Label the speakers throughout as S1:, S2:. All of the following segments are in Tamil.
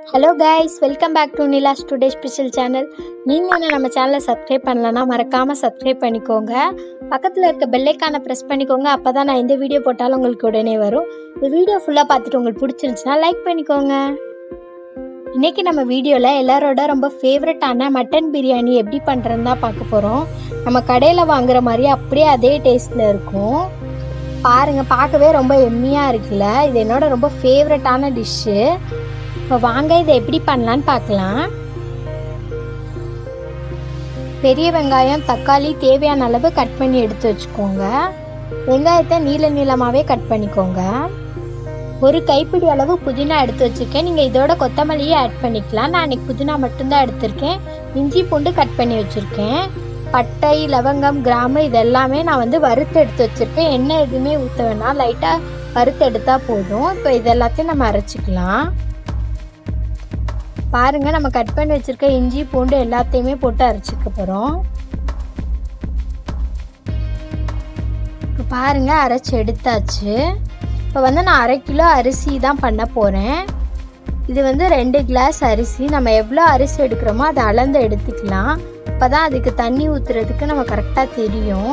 S1: hello guys welcome back to Nila's today special channel நீங்கள் இன்னும் நம்ம சேனலை சப்ஸ்கிரைப் பண்ணலன்னா மறக்காமல் சப்ஸ்கிரைப் பண்ணிக்கோங்க பக்கத்தில் இருக்க பெல்லைக்கானை ப்ரெஸ் பண்ணிக்கோங்க அப்போ தான் நான் எந்த வீடியோ போட்டாலும் உங்களுக்கு உடனே வரும் இந்த வீடியோ ஃபுல்லாக பார்த்துட்டு உங்களுக்கு பிடிச்சிருந்துச்சுன்னா லைக் பண்ணிக்கோங்க இன்றைக்கி நம்ம வீடியோவில் எல்லாரோட ரொம்ப ஃபேவரட்டான மட்டன் பிரியாணி எப்படி பண்ணுறதுன்னு தான் பார்க்க போகிறோம் நம்ம கடையில் வாங்குற மாதிரி அப்படியே அதே டேஸ்ட்டில் இருக்கும் பாருங்கள் பார்க்கவே ரொம்ப எம்மியாக இருக்குல்ல இது என்னோட ரொம்ப ஃபேவரட்டான டிஷ்ஷு இப்போ வாங்க இதை எப்படி பண்ணலான்னு பார்க்கலாம் பெரிய வெங்காயம் தக்காளி தேவையான அளவு கட் பண்ணி எடுத்து வச்சுக்கோங்க வெங்காயத்தை நீள நீளமாகவே கட் பண்ணிக்கோங்க ஒரு கைப்பிடி அளவு புதினா எடுத்து வச்சுருக்கேன் நீங்கள் இதோட கொத்தமல்லியே ஆட் பண்ணிக்கலாம் நான் அன்றைக்கி புதினா மட்டும்தான் எடுத்திருக்கேன் இஞ்சி பூண்டு கட் பண்ணி வச்சுருக்கேன் பட்டை லவங்கம் கிராம்பு இதெல்லாமே நான் வந்து வறுத்து எடுத்து வச்சுருக்கேன் எண்ணெய் எதுவுமே ஊற்ற வேணாம் லைட்டாக வறுத்து எடுத்தால் போதும் இப்போ இது எல்லாத்தையும் நம்ம அரைச்சிக்கலாம் பாருங்கள் நம்ம கட் பண்ணி வச்சுருக்க இஞ்சி பூண்டு எல்லாத்தையுமே போட்டு அரைச்சிக்க போகிறோம் இப்போ பாருங்கள் அரைச்சி எடுத்தாச்சு இப்போ வந்து நான் அரை கிலோ அரிசி தான் பண்ண போகிறேன் இது வந்து ரெண்டு கிளாஸ் அரிசி நம்ம எவ்வளோ அரிசி எடுக்கிறோமோ அதை அளந்து எடுத்துக்கலாம் அப்போ தான் அதுக்கு தண்ணி ஊற்றுறதுக்கு நம்ம கரெக்டாக தெரியும்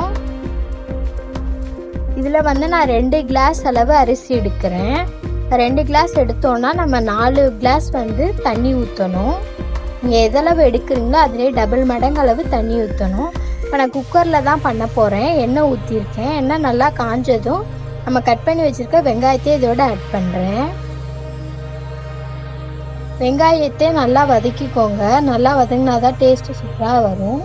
S1: இதில் வந்து நான் ரெண்டு கிளாஸ் அளவு அரிசி எடுக்கிறேன் ரெண்டு கிளாஸ் எடுத்தோன்னா நம்ம நாலு கிளாஸ் வந்து தண்ணி ஊற்றணும் நீங்கள் எதளவு எடுக்கிறீங்களோ அதிலே டபுள் மடங்கு அளவு தண்ணி ஊற்றணும் இப்போ நான் குக்கரில் தான் பண்ண போகிறேன் எண்ணெய் ஊற்றிருக்கேன் எண்ணெய் நல்லா காஞ்சதும் நம்ம கட் பண்ணி வச்சுருக்க வெங்காயத்தை இதோட ஆட் பண்ணுறேன் வெங்காயத்தை நல்லா வதக்கிக்கோங்க நல்லா வதங்கினா தான் டேஸ்ட்டு சூப்பராக வரும்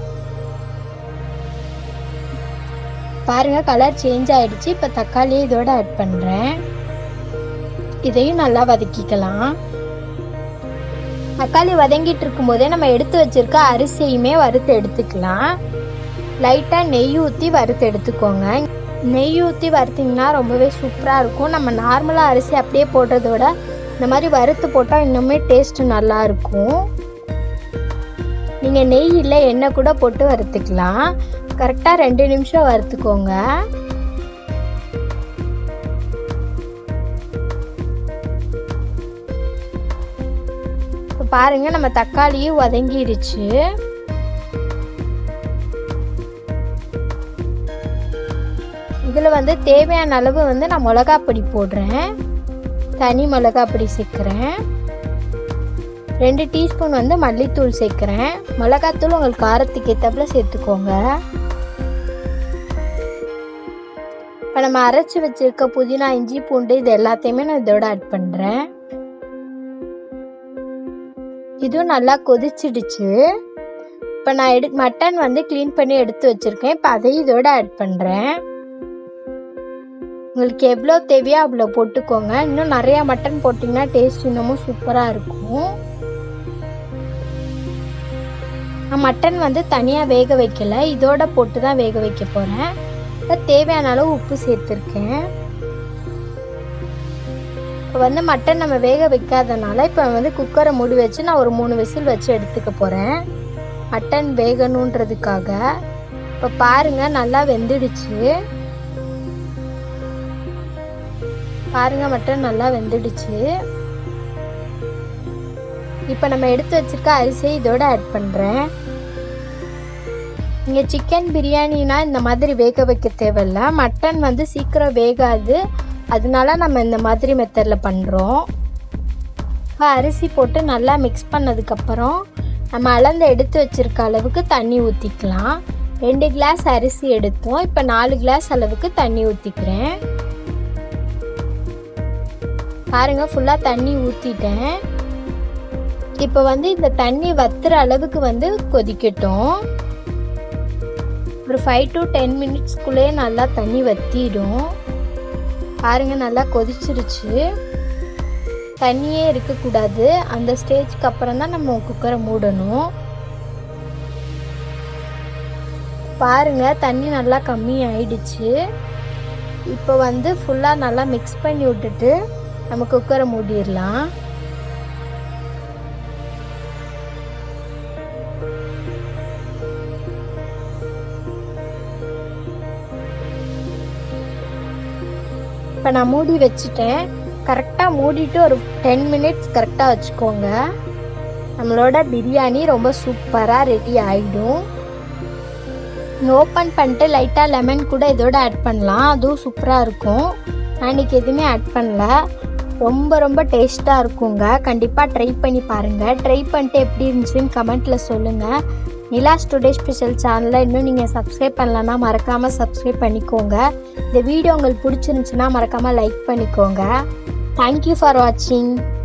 S1: பாருங்கள் கலர் சேஞ்ச் ஆகிடுச்சு இப்போ தக்காளியை இதோட ஆட் பண்ணுறேன் இதையும் நல்லா வதக்கிக்கலாம் தக்காளி வதங்கிட்டு இருக்கும்போதே நம்ம எடுத்து வச்சிருக்க அரிசியுமே வறுத்து எடுத்துக்கலாம் லைட்டாக நெய் ஊற்றி வறுத்து எடுத்துக்கோங்க நெய் ஊற்றி வறுத்திங்கன்னா ரொம்பவே சூப்பராக இருக்கும் நம்ம நார்மலாக அரிசி அப்படியே போடுறத விட இந்த மாதிரி வறுத்து போட்டால் இன்னுமே டேஸ்ட்டு நல்லா இருக்கும் நீங்கள் நெய் இல்லை எண்ணெய் கூட போட்டு வறுத்துக்கலாம் கரெக்டாக ரெண்டு நிமிஷம் வறுத்துக்கோங்க இப்போ பாருங்கள் நம்ம தக்காளியும் வதங்கிருச்சு இதில் வந்து தேவையான அளவு வந்து நான் மிளகா பொடி போடுறேன் தனி மிளகா பொடி சேர்க்குறேன் ரெண்டு டீஸ்பூன் வந்து மல்லித்தூள் சேர்க்குறேன் மிளகாத்தூள் உங்களுக்கு காரத்துக்கு ஏற்றப்பல சேர்த்துக்கோங்க இப்போ நம்ம அரைச்சி வச்சுருக்க புதினா இஞ்சி பூண்டு இது எல்லாத்தையுமே நான் இதோட ஆட் பண்ணுறேன் இதுவும் நல்லா கொதிச்சிடுச்சு இப்போ நான் எடு மட்டன் வந்து க்ளீன் பண்ணி எடுத்து வச்சுருக்கேன் இப்போ அதையும் இதோட ஆட் பண்ணுறேன் உங்களுக்கு எவ்வளோ தேவையோ அவ்வளோ போட்டுக்கோங்க இன்னும் நிறையா மட்டன் போட்டிங்கன்னா டேஸ்ட் இன்னமும் சூப்பராக இருக்கும் நான் மட்டன் வந்து தனியாக வேக வைக்கல இதோட போட்டு தான் வேக வைக்க போகிறேன் இப்போ தேவையான அளவு உப்பு சேர்த்துருக்கேன் இப்போ வந்து மட்டன் நம்ம வேக வைக்காதனால இப்போ வந்து குக்கரை மூடி வச்சு நான் ஒரு மூணு விசில் வச்சு எடுத்துக்க போகிறேன் மட்டன் வேகணுன்றதுக்காக இப்போ பாருங்கள் நல்லா வெந்துடுச்சு பாருங்கள் மட்டன் நல்லா வெந்துடுச்சு இப்போ நம்ம எடுத்து வச்சிருக்க அரிசியை இதோட ஆட் பண்ணுறேன் நீங்கள் சிக்கன் பிரியாணினா இந்த மாதிரி வேக வைக்க தேவையில்ல மட்டன் வந்து சீக்கிரம் வேகாது அதனால நம்ம இந்த மாதிரி மெத்தடில் பண்ணுறோம் இப்போ அரிசி போட்டு நல்லா மிக்ஸ் பண்ணதுக்கப்புறம் நம்ம அளந்து எடுத்து வச்சுருக்க அளவுக்கு தண்ணி ஊற்றிக்கலாம் ரெண்டு கிளாஸ் அரிசி எடுத்தோம் இப்போ நாலு கிளாஸ் அளவுக்கு தண்ணி ஊற்றிக்கிறேன் பாருங்கள் ஃபுல்லாக தண்ணி ஊற்றிட்டேன் இப்போ வந்து இந்த தண்ணி வத்துற அளவுக்கு வந்து கொதிக்கட்டும் ஒரு ஃபைவ் டு டென் மினிட்ஸ்க்குள்ளேயே நல்லா தண்ணி வத்திடும் பாருங்கள் நல்லா கொதிச்சிருச்சு தண்ணியே இருக்கக்கூடாது அந்த ஸ்டேஜ்க்கு அப்புறம் தான் நம்ம குக்கரை மூடணும் பாருங்கள் தண்ணி நல்லா கம்மி ஆயிடுச்சு இப்போ வந்து ஃபுல்லாக நல்லா மிக்ஸ் பண்ணி விட்டுட்டு நம்ம குக்கரை மூடிடலாம் இப்போ நான் மூடி வச்சுட்டேன் கரெக்டாக மூடிட்டு ஒரு டென் மினிட்ஸ் கரெக்டாக வச்சுக்கோங்க நம்மளோட பிரியாணி ரொம்ப சூப்பராக ரெடி ஆகிடும் ஓப்பன் பண்ணிட்டு லைட்டாக லெமன் கூட இதோட ஆட் பண்ணலாம் அதுவும் சூப்பராக இருக்கும் நான் இன்றைக்கி எதுவுமே ஆட் பண்ணல ரொம்ப ரொம்ப டேஸ்ட்டாக இருக்குங்க கண்டிப்பாக ட்ரை பண்ணி பாருங்கள் ட்ரை பண்ணிட்டு எப்படி இருந்துச்சுன்னு கமெண்ட்டில் சொல்லுங்கள் நிலாஸ் டுடே ஸ்பெஷல் சேனலை இன்னும் நீங்கள் சப்ஸ்கிரைப் பண்ணலன்னா மறக்காமல் சப்ஸ்கிரைப் பண்ணிக்கோங்க இந்த வீடியோ உங்களுக்கு பிடிச்சிருந்துச்சுன்னா மறக்காமல் லைக் பண்ணிக்கோங்க தேங்க்யூ ஃபார் வாட்சிங்